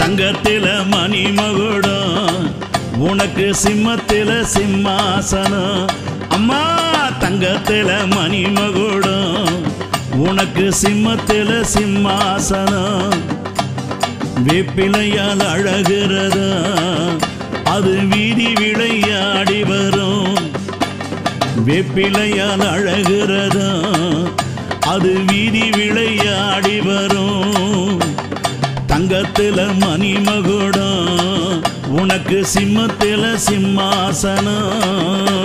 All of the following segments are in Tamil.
தங்கத்தில மணிமகுடம் உனக்கு சிம்மத்தில சிம்மாசனம் அம்மா தங்கத்தில மணிமகுடம் உனக்கு சிம்மத்தில சிம்மாசனம் வேப்பிலையால் அழகிறதா அது வீதி விளையாடி வரும் வேப்பிலையால் அழகிறதா அது வீதி விளையாடி வரும் தங்கத்தில மணிமகுடம் உனக்கு சிம்மத்தில சிம்மாசனம்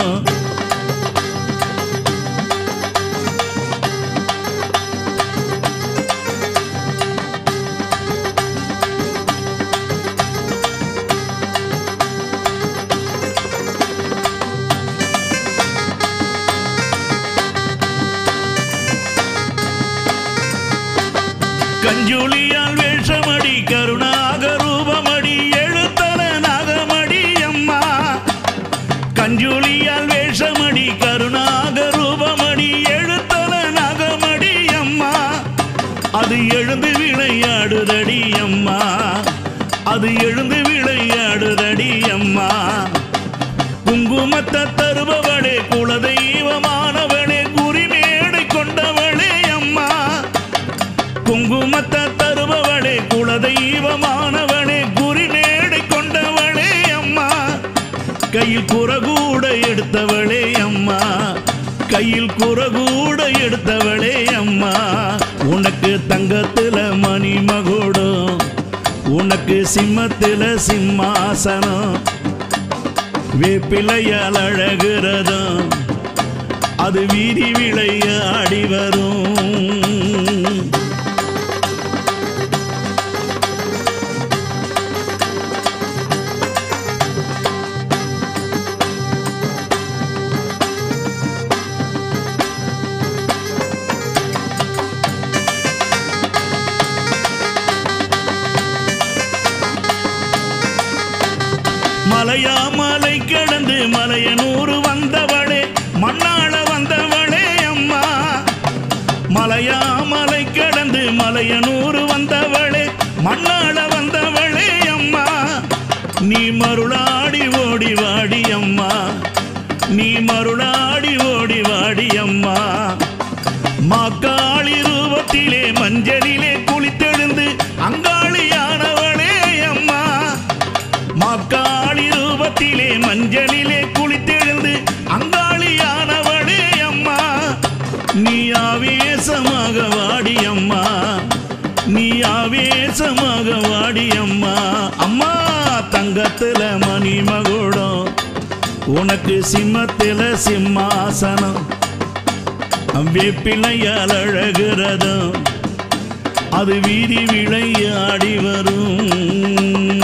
கஞ்சுளியால் வேஷமடி கருணாக ரூபமடி எழுத்தல நாகமடி அம்மா கஞ்சுளியால் வேஷமடி கருணாக ரூபமடி எழுத்தல நாகமடி அம்மா அது எழுந்து விளையாடுதடி அம்மா அது எழுந்து விளையாடுதடி அம்மா குங்குமத்தை தருபவளே குலதெய்வமானவளே குறிமேடை கொண்டவளே அம்மா குங்குமத்தை தருபவளே குலதெய்வமானவளே குறிமேடை கொண்டவளே அம்மா கையில் குறகூட எடுத்தவளே அம்மா கையில் குறகூட எடுத்தவளே அம்மா உனக்கு தங்கத்துல மணி மகுடம் உனக்கு சிம்மத்துல சிம்மாசனம் வேப்பிலையால் அழகிறதும் அது வீதி விளையாடி வரும் மலையா மலை கடந்து மலையனூர் வந்தவளே மண்ணாள வந்தவளே அம்மா மலையா மலை கடந்து மலையனூர் வந்தவளே மண்ணாள வந்தவளே அம்மா நீ மருளாடி ஓடி வாடி அம்மா நீ மருளாடி ஓடி வாடி அம்மா மாக்காளி ரூபத்திலே மஞ்சளிலே குளித்தெழுந்து அங்காளியானவளே அம்மா மாக்காளி ரூபத்திலே மஞ்சளிலே குளித்தெழுந்து அங்காளியானவளே அம்மா நீ ஆவேசமாக வாடி அம்மா நீ ஆவேசமாக வாடி அம்மா அம்மா தங்கத்துல மணி மகுடம் உனக்கு சிம்மத்தில சிம்மாசனம் வேப்பிலையால் அழகிறதும் அது வீதி விளையாடி வரும்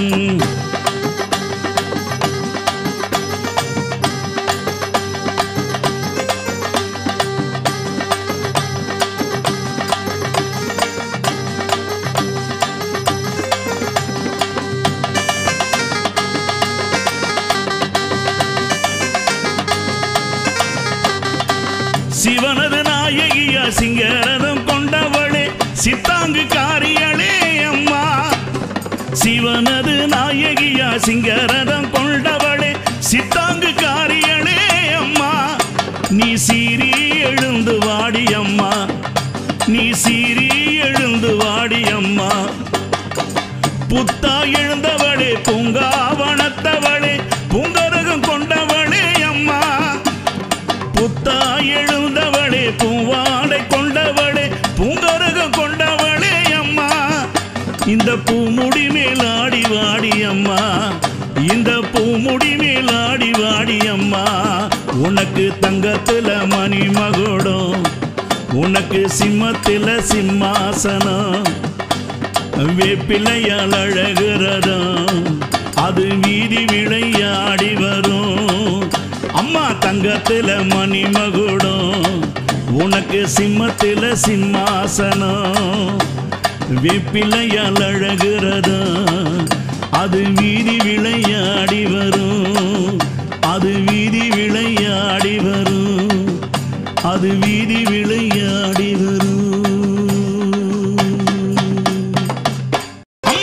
சிவனது நாயகியா சிங்கரதம் கொண்டவளே சித்தாங்கு காரியளே அம்மா சிவனது நாயகியா சிங்கரதம் கொண்டவளே சித்தாங்கு காரியளே அம்மா நீ சீறி எழுந்து வாடி அம்மா நீ சீறி எழுந்து வாடி அம்மா புத்தா எழுந்தவளே பூங்காவனத்தவளே பூங்கரகம் கொண்டவளே அம்மா புத்தா எழுந்தவளே பூவாடை கொண்டவளே பூங்கரகம் கொண்டவளே அம்மா இந்த பூமுடி மேல் ஆடி வாடி அம்மா இந்த பூமுடி மேல் ஆடி வாடி அம்மா உனக்கு தங்கத்துல மணி மகுடம் உனக்கு சிம்மத்தில சிம்மாசனம் வேப்பிலையால் அழகிறதும் அது வீதி விளையாடி வரும் அம்மா தங்கத்துல மணி மகுடம் உனக்கு சிம்மத்தில சிம்மாசனம் வேப்பிலையால் அழகிறதும் அது வீதி விளையாடி வரும் அது வீதி விளையாடி வரும் அது வீதி விளையாடி வரும் அம்மா புத்த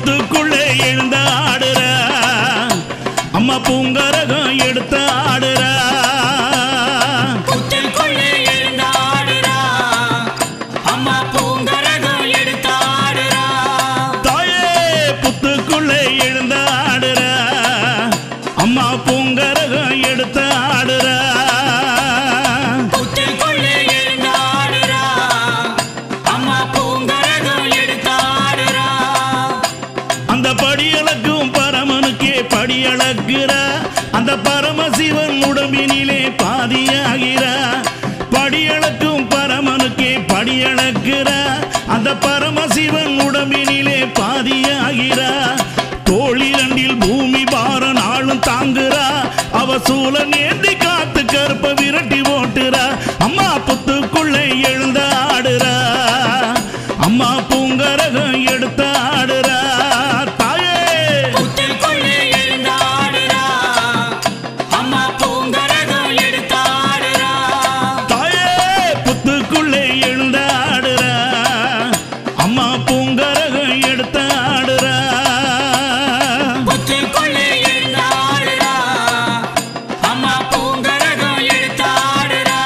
புத்துக்குள்ளே எழுந்த ஆடுற அம்மா பூங்கரகம் எடுத்து ஆடுற புத்துக்குள்ளே எழுந்தாடுறா அம்மா பூங்கரகம் எடுத்தாடுறா தாயே புத்துக்குள்ளே எழுந்த ஆடுற அம்மா பூங்கரகம் எடுத்து ஆடுற புத்துக்குள்ளே எழுந்தாடுறா அம்மா பூங்கரகம் எடுத்தாடுறா அந்த படியளக்கும் பரமனுக்கே படியளக்குற அந்த பரமசிவன் உடம்பினிலே பாதியாகிற படியளக்கும் பரமனுக்கே படியளக்குற அந்த பரமசிவன் உடம்பினிலே பாதியாகிற தோழிரண்டில் பூமி பார நாளும் தாங்குறா அவ சூழன் ஏந்தி காத்து கருப்ப விரட்டி ஓட்டுறா அம்மா புத்துக்குள்ளே எழுந்த ஆடுறா அம்மா பூங்கரகம் எடுத்து ஆடுறா தாயே புத்துக்குள்ளே எழுந்தாடுறா அம்மா பூங்கரகம் எடுத்தாடுறா தாயே புத்துக்குள்ளே எழுந்த ஆடுறா அம்மா பூங்கரகம் எடுத்து ஆடுறா புத்துக்குள்ளே எழுந்தாடுறா அம்மா பூங்கரகம் எடுத்தாடுறா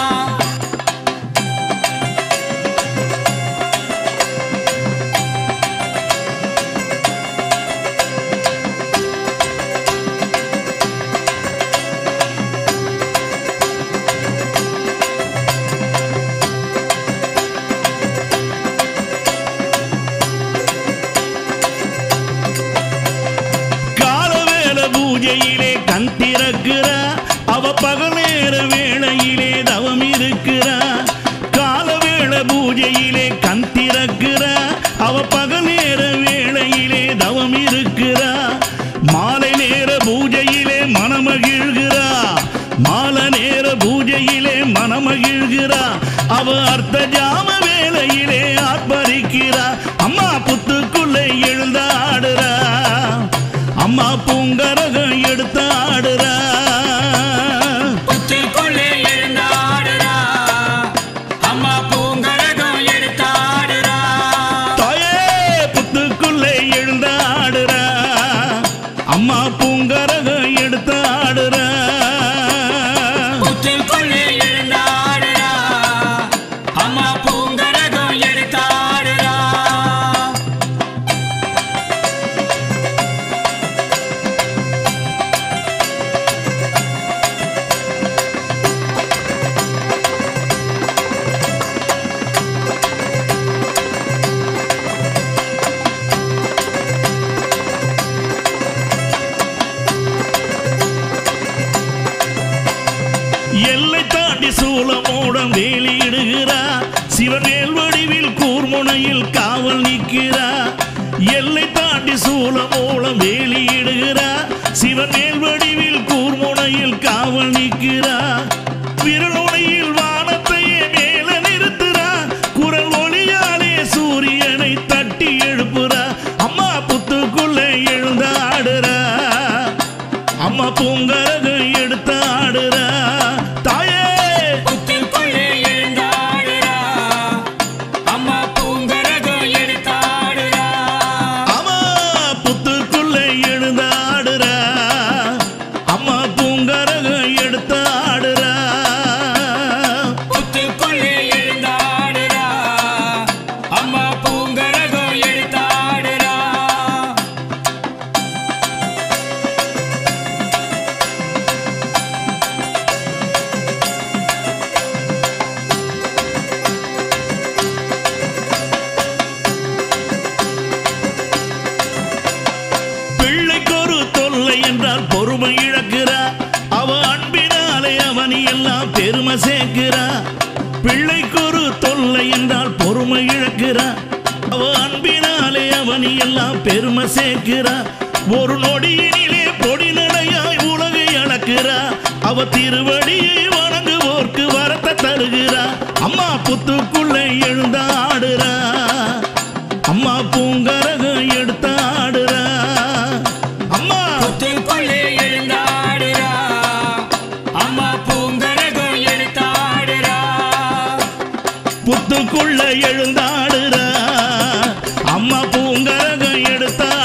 காலவேல பூஜையிலே கண் திறக்கிறா அவ பகல் நேர வேளையிலே தவம் இருக்கிறா காலவேள பூஜையிலே கண் திறக்கிறா அவ பகல் நேர வேளையிலே தவம் இருக்கிறா மாலை நேர பூஜையிலே மனமகிழ்கிறா மாலை நேர பூஜையிலே மனமகிழ்கிறா அவ அர்த்த ஜாம வேளையிலே ஆர்ப்பரிக்கிறா அம்மா புத்துக்குள்ளே எழுந்தாடுறா அம்மா பூங்கரகம் எடுத்து ஆடுறா புத்துக்குள்ளே எழுந்தாடுறா அம்மா பூங்கரகம் எடுத்தாடுறா தாயே புத்துக்குள்ளே எழுந்தாடுறா அம்மா பூங்கரகம் எடுத்து ஆடுறா புத்துக்குள்ளே எழுந்தாடுறா அம்மா பூங்கரகம் எடுத்தாடுறா எல்லை தாண்டி சூலமோடம் வேலியிடுகிறா சிவனேல் வடிவில் கூர்முனையில் காவல் நிற்கிறா எல்லை தாண்டி சூலமோடம் வேலியிடுகிறா சிவனேல் வடிவில் கூர்முனையில் காவல் நிற்கிறா விரலுடையில் வானத்தையே மேல நிறுத்துறா குரல் ஒளியாலே சூரியனை தட்டி எழுப்புறா அம்மா புத்துக்குள்ளே எழுந்தாடுறா அம்மா பூங்கரகம் எடுத்து ஆடுறா தாயே புத்துக்குள்ளே எழுந்தாடுறா அம்மா பூங்கரகம் எடுத்தாடுறா அம்மா புத்துக்குள்ளே எழுந்தாடுறா அம்மா பூங்கரகம் எடுத்து ஆடுறா புத்துக்குள்ளே எழுந்தாடுறா அம்மா பூங்கரகம் எடுத்தாடுறா பிள்ளைக்கொரு தொல்லை என்றால் பொறுமை இழக்கிறா அவ அன்பினாலே அவனி எல்லாம் பெருமை சேர்க்கிறா பிள்ளைக்கொரு தொல்லை என்றால் பொறுமை இழக்கிறா அவ அன்பினாலே அவனி எல்லாம் பெருமை சேர்க்கிறா ஒரு நொடியினிலே பொடி நடையாய் உலகை அளக்கிறா அவ திருவடியை வணங்குவோர்க்கு வரத்தை தருகிறா அம்மா புத்துக்குள்ளே எழுந்தாடுறா அம்மா பூங்கரகம் எடுத்து ஆடுறா அம்மா புத்துக்குள்ளே எழுந்தாடுறா அம்மா பூங்கரகம் எடுத்தாடுறா புத்துக்குள்ள எழுந்தாடுறா அம்மா பூங்கரகம் எடுத்தாடுறா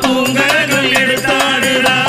பூங்கரகம் எடுத்தாடுறா